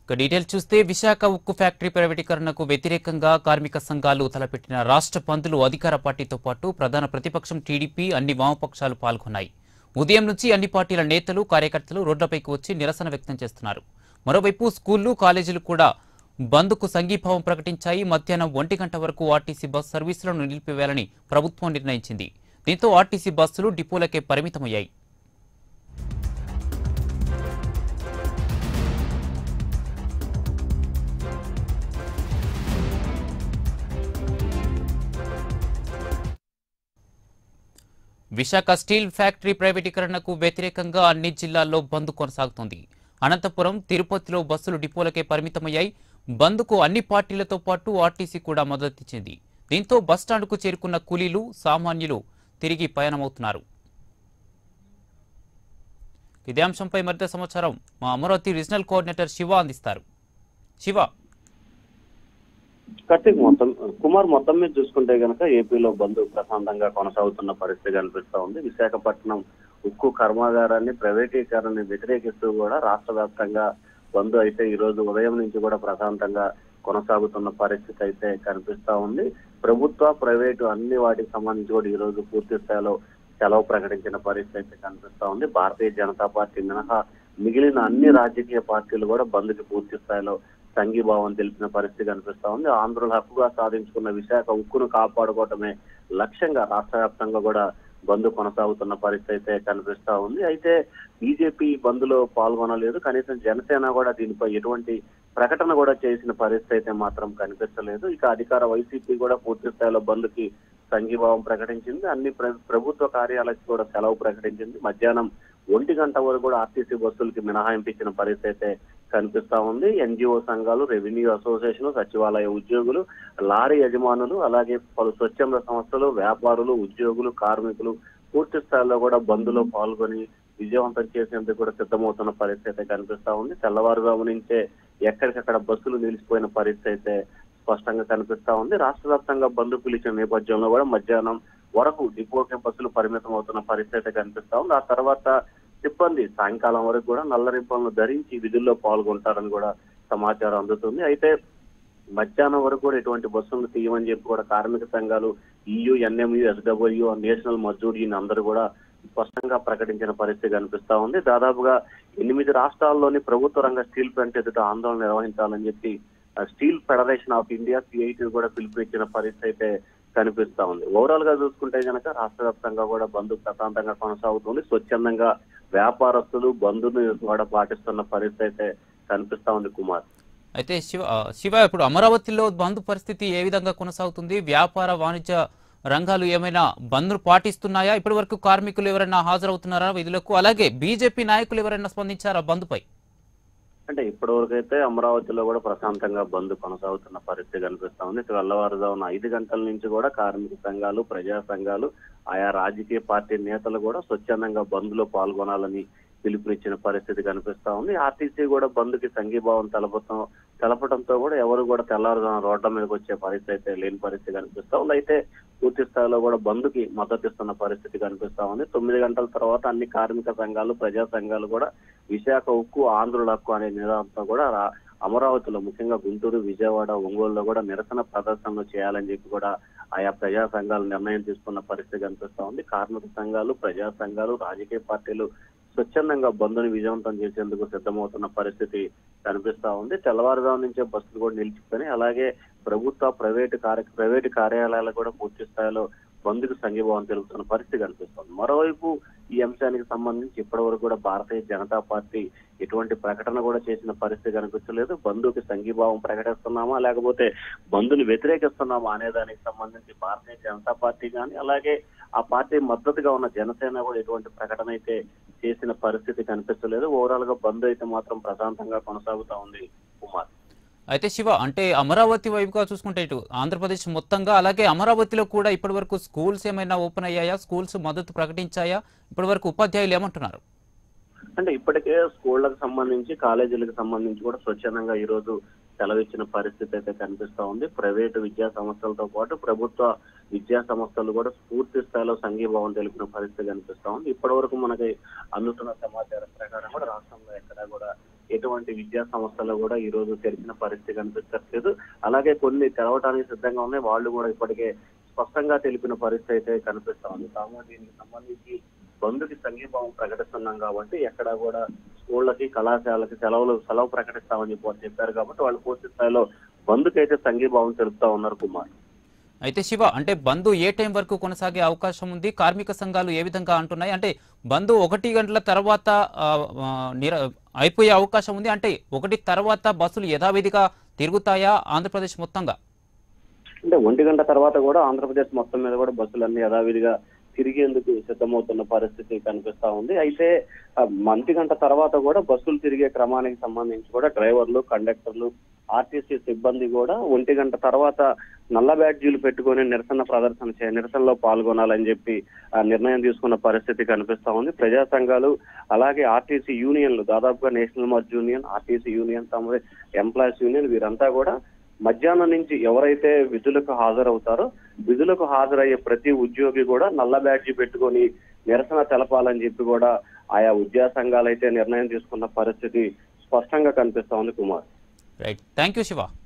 ఇక డీటెయిల్స్ చూస్తే విశాఖ ఉక్కు ఫ్యాక్టరీ ప్రైవేటీకరణకు వ్యతిరేకంగా కార్మిక సంఘాలు తలపెట్టిన రాష్ట్ర బంద్లు అధికార పార్టీతో పాటు ప్రధాన ప్రతిపక్షం టీడీపీ అన్ని వామపక్షాలు పాల్గొన్నాయి ఉదయం నుంచి అన్ని పార్టీల నేతలు కార్యకర్తలు రోడ్లపైకి వచ్చి నిరసన వ్యక్తం చేస్తున్నారు మరోవైపు స్కూళ్లు కాలేజీలు కూడా బంద్కు సంఘీభావం ప్రకటించాయి మధ్యాహ్నం ఒంటి గంట వరకు ఆర్టీసీ బస్ సర్వీసులను నిలిపివేయాలని ప్రభుత్వం నిర్ణయించింది దీంతో ఆర్టీసీ బస్సులు డిపోలకే పరిమితమయ్యాయి విశాఖ స్టీల్ ఫ్యాక్టరీ ప్రైవేటీకరణకు వ్యతిరేకంగా అన్ని జిల్లాల్లో బంద్ కొనసాగుతోంది అనంతపురం తిరుపతిలో బస్సులు డిపోలకే పరిమితమయ్యాయి బంద్కు అన్ని పార్టీలతో పాటు ఆర్టీసీ కూడా మద్దతిచ్చింది దీంతో బస్టాండ్కు చేరుకున్న కూలీలు సామాన్యులు తిరిగి పయనమవుతున్నారు ఇదే అంశంపై మరింత సమాచారం మా అమరావతి రీజనల్ కోఆర్డినేటర్ శివ అందిస్తారు శివ కార్తీక్ మొత్తం కుమార్ మొత్తం మీద చూసుకుంటే గనక ఏపీలో బంద్ ప్రశాంతంగా కొనసాగుతున్న పరిస్థితి కనిపిస్తా ఉంది విశాఖపట్నం ఉక్కు కర్మాగారాన్ని ప్రైవేటీకరణని వ్యతిరేకిస్తూ కూడా రాష్ట్ర వ్యాప్తంగా బంద్ అయితే ఈ రోజు ఉదయం నుంచి కూడా ప్రశాంతంగా కొనసాగుతున్న పరిస్థితి అయితే కనిపిస్తా ఉంది ప్రభుత్వ ప్రైవేటు అన్ని వాటికి సంబంధించి కూడా ఈ రోజు పూర్తి స్థాయిలో సెలవు ప్రకటించిన పరిస్థితి అయితే కనిపిస్తా ఉంది భారతీయ జనతా పార్టీ మినహా మిగిలిన అన్ని రాజకీయ పార్టీలు కూడా బంద్కి పూర్తి స్థాయిలో సంఘీభావం తెలిపిన పరిస్థితి కనిపిస్తా ఉంది ఆంధ్రుల హక్కుగా సాధించుకున్న విశాఖ ఉక్కును కాపాడుకోవటమే లక్ష్యంగా రాష్ట్ర వ్యాప్తంగా కూడా బంద్ కొనసాగుతున్న పరిస్థితి అయితే కనిపిస్తా ఉంది అయితే బీజేపీ బంద్ లో పాల్గొనలేదు కనీసం జనసేన కూడా దీనిపై ఎటువంటి ప్రకటన కూడా చేసిన పరిస్థితి అయితే మాత్రం కనిపించలేదు ఇక అధికార వైసీపీ కూడా పూర్తి స్థాయిలో బంద్ కి సంఘీభావం ప్రకటించింది అన్ని ప్ర- ప్రభుత్వ కార్యాలయాలకు కూడా సెలవు ప్రకటించింది మధ్యాహ్నం ఒంటి గంట వరకు కూడా ఆర్టీసీ బస్సులకి మినహాయింపు ఇచ్చిన పరిస్థితి అయితే కనిపిస్తా ఉంది ఎన్జిఓ సంఘాలు రెవెన్యూ అసోసియేషన్ సచివాలయ ఉద్యోగులు లారీ యజమానులు అలాగే పలు స్వచ్ఛంద సంస్థలు వ్యాపారులు ఉద్యోగులు కార్మికులు పూర్తి స్థాయిలో కూడా బంద్లో పాల్గొని విజయవంతం చేసేందుకు కూడా సిద్ధమవుతున్న పరిస్థితి అయితే కనిపిస్తా ఉంది తెల్లవారుజాము నుంచే ఎక్కడికక్కడ బస్సులు నిలిచిపోయిన పరిస్థితి అయితే స్పష్టంగా కనిపిస్తా ఉంది రాష్ట్ర వ్యాప్తంగా బంద్ పిలిచిన నేపథ్యంలో కూడా మధ్యాహ్నం వరకు డిపోకి బస్సులు పరిమితం అవుతున్న పరిస్థితి అయితే కనిపిస్తా ఉంది ఆ తర్వాత సిబ్బంది సాయంకాలం వరకు కూడా నల్ల రిబ్బన్లు ధరించి విధుల్లో పాల్గొంటారని కూడా సమాచారం అందుతుంది అయితే మధ్యాహ్నం వరకు కూడా ఎటువంటి బస్సులు తీయమని చెప్పి కూడా కార్మిక సంఘాలు EU NMU SW national Mazdoor union అందరూ కూడా స్పష్టంగా ప్రకటించిన పరిస్థితి కనిపిస్తా ఉంది దాదాపుగా ఎనిమిది రాష్ట్రాల్లోని ప్రభుత్వ రంగ స్టీల్ ప్లాంట్ ఎదుట ఆందోళన నిర్వహించాలని చెప్పి ఆ, steel federation of India CIT కూడా పిలుపునిచ్చిన పరిస్థితి అయితే కనిపిస్తా ఉంది ఓవరాల్ గా చూసుకుంటే గనక రాష్ట్ర వ్యాప్తంగా కూడా బంద్ ప్రశాంతంగా కొనసాగుతుంది స్వచ్ఛందంగా వ్యాపారస్తులు బంధుని కూడా పాటిస్తున్న పరిస్థితి అయితే కనిపిస్తా ఉంది కుమార్ అయితే శివ ఆ, శివ ఇప్పుడు అమరావతిలో బంద్ పరిస్థితి ఏ విధంగా కొనసాగుతుంది వ్యాపార వాణిజ్య రంగాలు ఏమైనా బంద్ను పాటిస్తున్నాయా ఇప్పటి వరకు కార్మికులు ఎవరైనా హాజరవుతున్నారా విధులకు అలాగే బీజేపీ నాయకులు ఎవరైనా స్పందించారా బంద్పై అంటే ఇప్పటి వరకు అయితే అమరావతిలో కూడా ప్రశాంతంగా బంద్ కొనసాగుతున్న పరిస్థితి కనిపిస్తా ఉంది తెల్లవారుజామున ఐదు గంటల నుంచి కూడా కార్మిక సంఘాలు ప్రజా సంఘాలు ఆయా రాజకీయ పార్టీ నేతలు కూడా స్వచ్ఛందంగా బంద్ లో పాల్గొనాలని పిలుపునిచ్చిన పరిస్థితి కనిపిస్తా ఉంది ఆర్టీసీ కూడా బంద్ కి సంఘీభావం తెలపటం తెలపడంతో కూడా ఎవరు కూడా తెల్లారుజామున రోడ్ల మీదకి వచ్చే పరిస్థితి అయితే లేని పరిస్థితి కనిపిస్తా ఉంది అయితే పూర్తి స్థాయిలో కూడా బంద్ కి మద్దతు ఇస్తున్న పరిస్థితి కనిపిస్తా ఉంది తొమ్మిది గంటల తర్వాత అన్ని కార్మిక సంఘాలు ప్రజా సంఘాలు కూడా విశాఖ ఉక్కు ఆంధ్రుల హక్కు అనే నినాదంతో కూడా రా- అమరావతిలో ముఖ్యంగా గుంటూరు విజయవాడ ఒంగోలులో కూడా నిరసన ప్రదర్శనలు చేయాలని చెప్పి కూడా ఆయా ప్రజా సంఘాలు నిర్ణయం తీసుకున్న పరిస్థితి కనిపిస్తా ఉంది కార్మిక సంఘాలు ప్రజా సంఘాలు రాజకీయ పార్టీలు స్వచ్ఛందంగా బంద్ను విజయవంతం చేసేందుకు సిద్ధమవుతున్న పరిస్థితి కనిపిస్తా ఉంది తెల్లవారుజాము నుంచే బస్సులు కూడా నిలిచిపోయి అలాగే ప్రభుత్వ ప్రైవేటు కార్య ప్రైవేటు కార్యాలయాలు కూడా పూర్తి స్థాయిలో బంద్కు సంఘీభావం తెలుపుతున్న పరిస్థితి కనిపిస్తోంది మరోవైపు ఈ అంశానికి సంబంధించి ఇప్పటి వరకు కూడా భారతీయ జనతా పార్టీ ఎటువంటి ప్రకటన కూడా చేసిన పరిస్థితి కనిపించలేదు బంధుకి సంఘీభావం ప్రకటిస్తున్నామా లేకపోతే బంధుని వ్యతిరేకిస్తున్నామా అనే దానికి సంబంధించి భారతీయ జనతా పార్టీ కానీ అలాగే ఆ పార్టీ మద్దతుగా ఉన్న జనసేన కూడా ఎటువంటి ప్రకటన అయితే చేసిన పరిస్థితి కనిపించలేదు ఓవరాల్ గా బంద్ అయితే మాత్రం ప్రశాంతంగా కొనసాగుతా ఉంది కుమార్ అయితే శివ అంటే అమరావతి వైపుగా చూసుకుంటే ఇటు ఆంధ్రప్రదేశ్ మొత్తంగా అలాగే అమరావతిలో కూడా ఇప్పటి వరకు స్కూల్స్ ఏమైనా ఓపెన్ అయ్యాయా స్కూల్స్ మద్దతు ప్రకటించాయా ఇప్పటి వరకు ఉపాధ్యాయులు ఏమంటున్నారు అంటే ఇప్పటికే స్కూళ్లకు సంబంధించి కాలేజీలకు సంబంధించి కూడా స్వచ్ఛందంగా ఈ రోజు సెలవిచ్చిన పరిస్థితి అయితే కనిపిస్తా ఉంది ప్రైవేటు విద్యా సంస్థలతో పాటు ప్రభుత్వ విద్యా సంస్థలు కూడా పూర్తి స్థాయిలో సంఘీభావం తెలిపిన పరిస్థితి కనిపిస్తా ఉంది ఇప్పటి వరకు మనకి అందుతున్న సమాచారం ప్రకారం కూడా రాష్ట్రంలో ఎక్కడా కూడా ఎటువంటి విద్యా సంస్థలు కూడా ఈ రోజు తెరిచిన పరిస్థితి కనిపించట్లేదు అలాగే కొన్ని తెరవడానికి సిద్ధంగా ఉన్నాయి వాళ్ళు కూడా ఇప్పటికే స్పష్టంగా తెలిపిన పరిస్థితి అయితే కనిపిస్తా ఉంది కాబట్టి దీనికి సంబంధించి బంధుకి సంఘీభావం ప్రకటిస్తున్నాం కాబట్టి ఎక్కడ కూడా స్కూళ్ళకి కళాశాలకి సెలవులు సెలవు ప్రకటిస్తామని చెప్పి వాళ్ళు చెప్పారు కాబట్టి వాళ్ళు పూర్తి స్థాయిలో బంధుకి అయితే సంఘీభావం తెలుపుతా ఉన్నారు కుమార్ అయితే శివ అంటే బంద్ ఏ టైం వరకు కొనసాగే అవకాశం ఉంది కార్మిక సంఘాలు ఏ విధంగా అంటున్నాయి అంటే బంద్ ఒకటి గంటల తర్వాత ఆ, ఆ, నిర- అయిపోయే అవకాశం ఉంది అంటే ఒకటి తర్వాత బస్సులు యథావిధిగా తిరుగుతాయా ఆంధ్రప్రదేశ్ మొత్తంగా అంటే ఒంటి గంట తర్వాత కూడా ఆంధ్రప్రదేశ్ మొత్తం మీద కూడా బస్సులన్నీ యథావిధిగా తిరిగేందుకు సిద్ధమవుతున్న పరిస్థితి కనిపిస్తా ఉంది అయితే ఆ, ఒంటి గంట తర్వాత కూడా బస్సులు తిరిగే క్రమానికి సంబంధించి కూడా డ్రైవర్లు కండక్టర్లు ఆర్టీసీ సిబ్బంది కూడా ఒంటి గంట తర్వాత నల్ల బ్యాడ్జీలు పెట్టుకొని నిరసన ప్రదర్శన చే నిరసనలో పాల్గొనాలని చెప్పి ఆ నిర్ణయం తీసుకున్న పరిస్థితి కనిపిస్తా ఉంది ప్రజా సంఘాలు అలాగే ఆర్టీసీ యూనియన్లు దాదాపుగా నేషనల్ మర్జ్ యూనియన్ ఆర్టీసీ యూనియన్ తమ ఎంప్లాయీస్ యూనియన్ వీరంతా కూడా మధ్యాహ్నం నుంచి ఎవరైతే విధులకు హాజరవుతారో విధులకు హాజరయ్యే ప్రతి ఉద్యోగి కూడా నల్ల బ్యాడ్జీ పెట్టుకొని నిరసన తెలపాలని చెప్పి కూడా ఆయా విద్యా సంఘాలు అయితే నిర్ణయం తీసుకున్న పరిస్థితి స్పష్టంగా కనిపిస్తా ఉంది Kumar right thank you Shiva